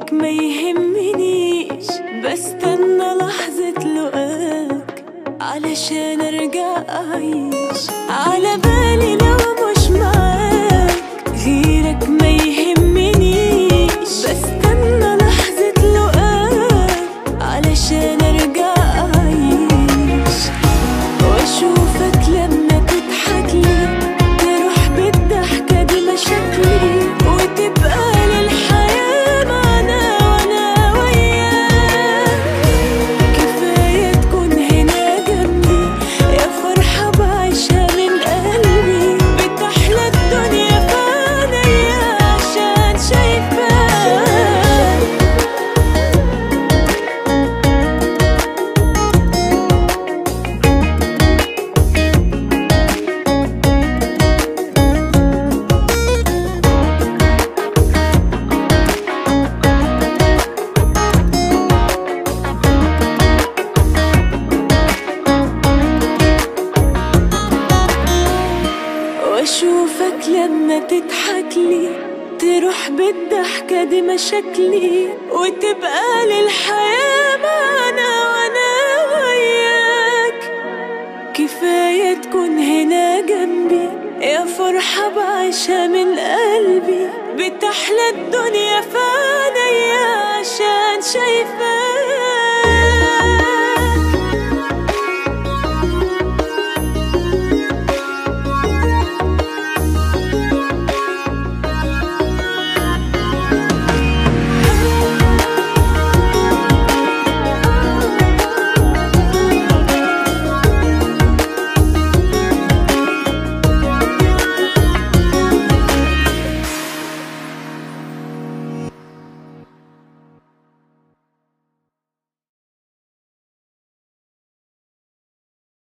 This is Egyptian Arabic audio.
غيرك ما يهمنيش بستنى لحظة لقاك علشان ارجع اعيش على بالي لو مش معاك غيرك ما يهمنيش بستنى لحظة لقاك علشان ارجع اعيش واشوفك لما تضحك لي تروح بالضحكة دي مشاكلي وتبقى للحياة معنا وانا وياك كفاية تكون هنا جنبي يا فرحة بعيشها من قلبي بتحلى الدنيا في عينيا عشان شايفاك واشوفك لما تضحك لي تروح بالضحكة دي مشاكلي وتبقى للحياة معنا وانا وياك كفاية تكون هنا جنبي يا فرحة بعيشها من قلبي بتحلى الدنيا في عينيا عشان شايفاك